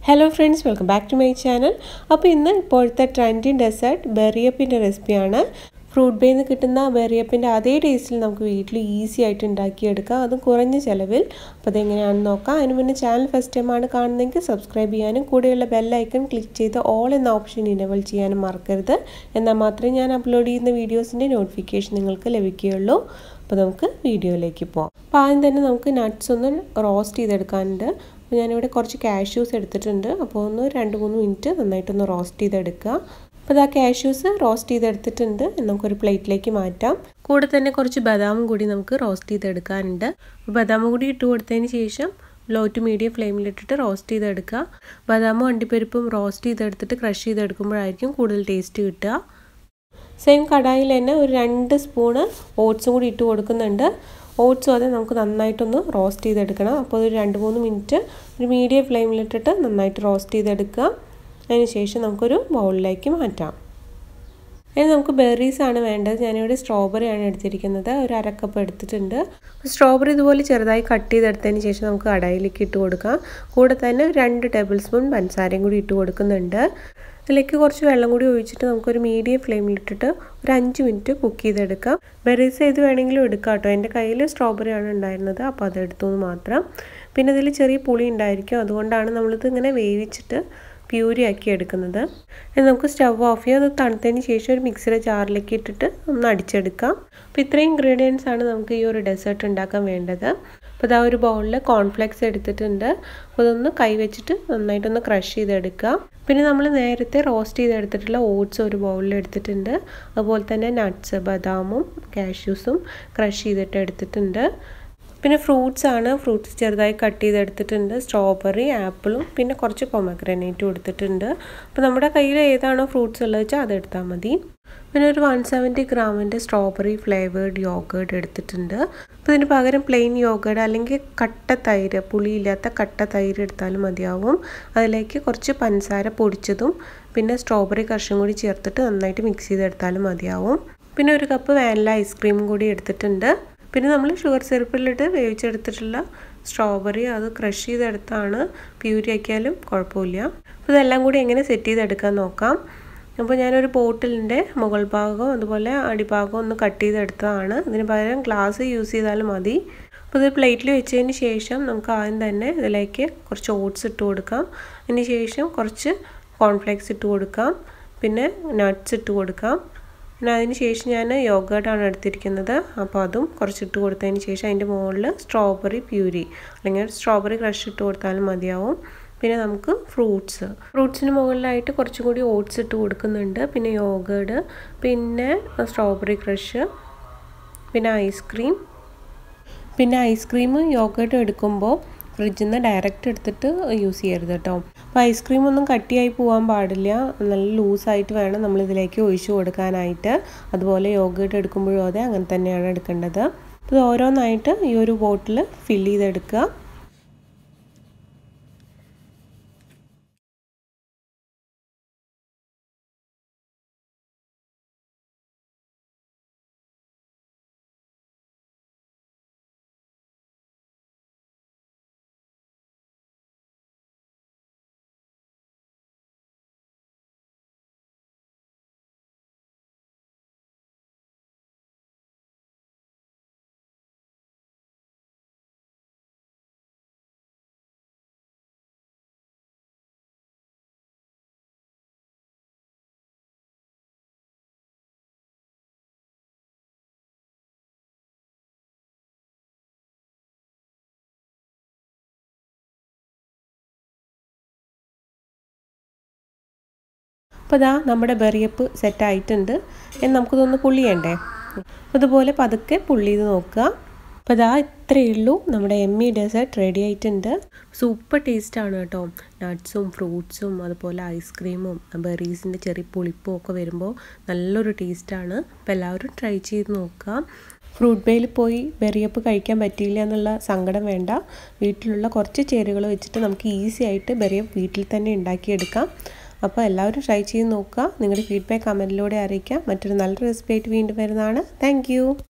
hello friends welcome back to my channel അപ്പോൾ ഇന്ന് ഇപ്പോഴത്തെ ട്രെൻഡിങ് ഡെസേർട്ട് ബെറിയപ്പിൻ്റെ റെസിപ്പിയാണ് ഫ്രൂട്ട് ബേയിൽ നിന്ന് കിട്ടുന്ന ബെറിയപ്പിൻ്റെ അതേ ടേസ്റ്റിൽ നമുക്ക് വീട്ടിൽ ഈസി ആയിട്ട് ഉണ്ടാക്കിയെടുക്കാം അതും കുറഞ്ഞ ചിലവിൽ അപ്പോൾ അതെങ്ങനെയാണെന്ന് നോക്കാം അതിന് മുന്നേ ചാനൽ ഫസ്റ്റ് ടൈമാണ് കാണുന്നതെങ്കിൽ സബ്സ്ക്രൈബ് ചെയ്യാനും കൂടെയുള്ള ബെല്ലൈക്കൺ ക്ലിക്ക് ചെയ്ത് ഓൾ എന്ന ഓപ്ഷൻ ഇനേബിൾ ചെയ്യാനും മറക്കരുത് എന്നാൽ മാത്രമേ ഞാൻ അപ്ലോഡ് ചെയ്യുന്ന വീഡിയോസിൻ്റെ നോട്ടിഫിക്കേഷൻ നിങ്ങൾക്ക് ലഭിക്കുകയുള്ളൂ അപ്പോൾ നമുക്ക് വീഡിയോയിലേക്ക് പോകാം അപ്പോൾ ആദ്യം തന്നെ നമുക്ക് നട്ട്സ് ഒന്ന് റോസ്റ്റ് ചെയ്തെടുക്കാനുണ്ട് അപ്പോൾ ഞാനിവിടെ കുറച്ച് കാഷ്യൂസ് എടുത്തിട്ടുണ്ട് അപ്പോൾ ഒന്ന് രണ്ട് മൂന്ന് മിനിറ്റ് നന്നായിട്ടൊന്ന് റോസ്റ്റ് ചെയ്തെടുക്കുക അപ്പോൾ ഇതാ കാഷ്യൂസ് റോസ്റ്റ് ചെയ്തെടുത്തിട്ടുണ്ട് നമുക്കൊരു പ്ലേറ്റിലേക്ക് മാറ്റാം കൂടെ തന്നെ കുറച്ച് ബദാമും കൂടി നമുക്ക് റോസ്റ്റ് ചെയ്തെടുക്കാനുണ്ട് അപ്പോൾ ബദാമും കൂടി ഇട്ട് കൊടുത്തതിന് ശേഷം ലോ ടു മീഡിയം ഫ്ലെയിമിലിട്ടിട്ട് റോസ്റ്റ് ചെയ്തെടുക്കുക ബദാമും അണ്ടിപ്പരിപ്പും റോസ്റ്റ് ചെയ്തെടുത്തിട്ട് ക്രഷ് ചെയ്തെടുക്കുമ്പോഴായിരിക്കും കൂടുതൽ ടേസ്റ്റ് കിട്ടുക സെയിം കടായിൽ തന്നെ ഒരു രണ്ട് സ്പൂണ് ഓട്സും കൂടി ഇട്ട് കൊടുക്കുന്നുണ്ട് ഓട്സും അത് നമുക്ക് നന്നായിട്ടൊന്ന് റോസ്റ്റ് ചെയ്തെടുക്കണം അപ്പോൾ ഒരു രണ്ട് മൂന്ന് മിനിറ്റ് ഒരു മീഡിയം ഫ്ലെയിമിലിട്ടിട്ട് നന്നായിട്ട് റോസ്റ്റ് ചെയ്തെടുക്കുക അതിന് ശേഷം നമുക്കൊരു ബൗളിലേക്ക് മാറ്റാം ഇനി നമുക്ക് ബെറീസ് ആണ് വേണ്ടത് ഞാനിവിടെ സ്ട്രോബെറി ആണ് എടുത്തിരിക്കുന്നത് ഒരു അരക്കപ്പ് എടുത്തിട്ടുണ്ട് സ്ട്രോബെറി ഇതുപോലെ ചെറുതായി കട്ട് ചെയ്തെടുത്തതിന് ശേഷം നമുക്ക് കടായിലേക്ക് ഇട്ട് കൊടുക്കാം കൂടെ തന്നെ രണ്ട് ടേബിൾ സ്പൂൺ പഞ്ചസാരയും കൂടി ഇട്ട് കൊടുക്കുന്നുണ്ട് അതിലേക്ക് കുറച്ച് വെള്ളം കൂടി ഒഴിച്ചിട്ട് നമുക്കൊരു മീഡിയം ഫ്ലെയിമിലിട്ടിട്ട് ഒരു അഞ്ച് മിനിറ്റ് കുക്ക് ചെയ്തെടുക്കാം ബെറീസ് ഏത് വേണമെങ്കിലും എടുക്കാം കേട്ടോ എൻ്റെ കയ്യിൽ സ്ട്രോബെറി ആണ് ഉണ്ടായിരുന്നത് അപ്പോൾ അതെടുത്തു മാത്രം പിന്നെ ഇതിൽ ചെറിയ പുളി ഉണ്ടായിരിക്കും അതുകൊണ്ടാണ് നമ്മളിത് ഇങ്ങനെ വേവിച്ചിട്ട് പ്യൂരി ആക്കി എടുക്കുന്നത് നമുക്ക് സ്റ്റവ് ഓഫ് ചെയ്യാം അത് തണുത്തതിന് ശേഷം ഒരു മിക്സിയുടെ ജാറിലേക്ക് ഇട്ടിട്ട് ഒന്ന് അടിച്ചെടുക്കാം അപ്പോൾ ഇത്രയും ഇൻഗ്രീഡിയൻസ് ആണ് നമുക്ക് ഈ ഒരു ഡെസേർട്ട് ഉണ്ടാക്കാൻ വേണ്ടത് അപ്പോൾ ഇതാ ഒരു ബൗളിൽ കോൺഫ്ലെക്സ് എടുത്തിട്ടുണ്ട് അപ്പോൾ അതൊന്ന് കൈ വെച്ചിട്ട് നന്നായിട്ടൊന്ന് ക്രഷ് ചെയ്തെടുക്കുക പിന്നെ നമ്മൾ നേരത്തെ റോസ്റ്റ് ചെയ്തെടുത്തിട്ടുള്ള ഓട്സ് ഒരു ബൗളിൽ എടുത്തിട്ടുണ്ട് അതുപോലെ തന്നെ നട്ട്സ് ബദാമും കാഷ്യൂസും ക്രഷ് ചെയ്തിട്ട് എടുത്തിട്ടുണ്ട് പിന്നെ ഫ്രൂട്ട്സ് ആണ് ഫ്രൂട്ട്സ് ചെറുതായി കട്ട് ചെയ്തെടുത്തിട്ടുണ്ട് സ്ട്രോബെറി ആപ്പിളും പിന്നെ കുറച്ച് പൊമഗ്രനേറ്റും എടുത്തിട്ടുണ്ട് അപ്പോൾ നമ്മുടെ കയ്യിൽ ഏതാണോ ഫ്രൂട്ട്സ് ഉള്ളത് വെച്ചാൽ അതെടുത്താൽ മതി പിന്നെ ഒരു വൺ സെവൻറ്റി ഗ്രാമിൻ്റെ സ്ട്രോബെറി ഫ്ലേവേർഡ് യോഗേർഡ് എടുത്തിട്ടുണ്ട് അപ്പോൾ ഇതിന് പകരം പ്ലെയിൻ യോഗേർഡ് അല്ലെങ്കിൽ കട്ട തൈര് പുളിയില്ലാത്ത കട്ട തൈര് എടുത്താലും മതിയാവും അതിലേക്ക് കുറച്ച് പഞ്ചസാര പൊടിച്ചതും പിന്നെ സ്ട്രോബെറി കർഷും കൂടി ചേർത്തിട്ട് നന്നായിട്ട് മിക്സ് ചെയ്തെടുത്താലും മതിയാവും പിന്നെ ഒരു കപ്പ് വാനില ഐസ്ക്രീമും കൂടി എടുത്തിട്ടുണ്ട് പിന്നെ നമ്മൾ ഷുഗർ സിറപ്പിലിട്ട് വേവിച്ചെടുത്തിട്ടുള്ള സ്ട്രോബെറി അത് ക്രഷ് ചെയ്തെടുത്താണ് പ്യൂരി ആക്കിയാലും കുഴപ്പമില്ല അപ്പോൾ ഇതെല്ലാം കൂടി എങ്ങനെ സെറ്റ് ചെയ്തെടുക്കാൻ നോക്കാം അപ്പോൾ ഞാനൊരു ബോട്ടിലിൻ്റെ മുകൾ ഭാഗവും അതുപോലെ അടിഭാഗവും ഒന്ന് കട്ട് ചെയ്തെടുത്തതാണ് ഇതിന് പകരം ഗ്ലാസ് യൂസ് ചെയ്താലും മതി അപ്പോൾ ഇത് പ്ലേറ്റിൽ വെച്ചതിന് ശേഷം നമുക്ക് ആദ്യം തന്നെ ഇതിലേക്ക് കുറച്ച് ഓട്സ് ഇട്ട് കൊടുക്കാം അതിന് ശേഷം കുറച്ച് കോൺഫ്ലേക്സ് ഇട്ട് കൊടുക്കാം പിന്നെ നട്ട്സ് ഇട്ട് കൊടുക്കാം പിന്നെ അതിന് ശേഷം ഞാൻ യോഗേർട്ടാണ് എടുത്തിരിക്കുന്നത് അപ്പോൾ അതും കുറച്ചിട്ട് കൊടുത്തതിന് ശേഷം അതിൻ്റെ മുകളിൽ സ്ട്രോബെറി പ്യൂരി അല്ലെങ്കിൽ സ്ട്രോബെറി ക്രഷ് ഇട്ട് കൊടുത്താലും മതിയാവും പിന്നെ നമുക്ക് ഫ്രൂട്ട്സ് ഫ്രൂട്ട്സിന് മുകളിലായിട്ട് കുറച്ചും കൂടി ഓട്സ് ഇട്ട് കൊടുക്കുന്നുണ്ട് പിന്നെ യോഗേർഡ് പിന്നെ സ്ട്രോബെറി ക്രഷ് പിന്നെ ഐസ്ക്രീം പിന്നെ ഐസ്ക്രീമും യോഗേർട്ടും എടുക്കുമ്പോൾ ഫ്രിഡ്ജിൽ നിന്ന് ഡയറക്റ്റ് എടുത്തിട്ട് യൂസ് ചെയ്യരുത് കേട്ടോ അപ്പോൾ ഐസ്ക്രീം ഒന്നും കട്ടിയായി പോകാൻ പാടില്ല നല്ല ലൂസായിട്ട് വേണം നമ്മൾ ഇതിലേക്ക് ഒഴിച്ചു കൊടുക്കാനായിട്ട് അതുപോലെ യോഗേർട്ട് എടുക്കുമ്പോഴും അതെ അങ്ങനെ തന്നെയാണ് എടുക്കേണ്ടത് അപ്പോൾ ഓരോന്നായിട്ട് ഈ ഒരു ബോട്ടിൽ ഫില്ല് ചെയ്തെടുക്കുക അപ്പോൾ ഇതാ നമ്മുടെ ബെറിയപ്പ് സെറ്റായിട്ടുണ്ട് ഇനി നമുക്കിതൊന്ന് പുള്ളിയണ്ടേ അതുപോലെ പതുക്കെ പുള്ളി ചെയ്ത് നോക്കുക അപ്പോൾ ഇതാ ഇത്രയേ ഉള്ളൂ നമ്മുടെ എം ഇ ഡെസേർട്ട് റെഡി ആയിട്ടുണ്ട് സൂപ്പർ ടേസ്റ്റാണ് കേട്ടോ നട്ട്സും ഫ്രൂട്ട്സും അതുപോലെ ഐസ്ക്രീമും ബെറീസിൻ്റെ ചെറിയ പുളിപ്പും ഒക്കെ വരുമ്പോൾ നല്ലൊരു ടേസ്റ്റാണ് അപ്പോൾ എല്ലാവരും ട്രൈ ചെയ്ത് നോക്കുക ഫ്രൂട്ട് ബേയിൽ പോയി ബെറിയപ്പ് കഴിക്കാൻ പറ്റിയില്ല എന്നുള്ള സങ്കടം വേണ്ട വീട്ടിലുള്ള കുറച്ച് ചേരുകൾ വെച്ചിട്ട് നമുക്ക് ഈസി ആയിട്ട് ബെറിയപ്പ് വീട്ടിൽ തന്നെ ഉണ്ടാക്കിയെടുക്കാം അപ്പോൾ എല്ലാവരും ട്രൈ ചെയ്ത് നോക്കുക നിങ്ങളുടെ ഫീഡ്ബാക്ക് കമൻറ്റിലൂടെ അറിയിക്കാം മറ്റൊരു നല്ല റെസിപ്പി ആയിട്ട് വീണ്ടും വരുന്നതാണ് താങ്ക്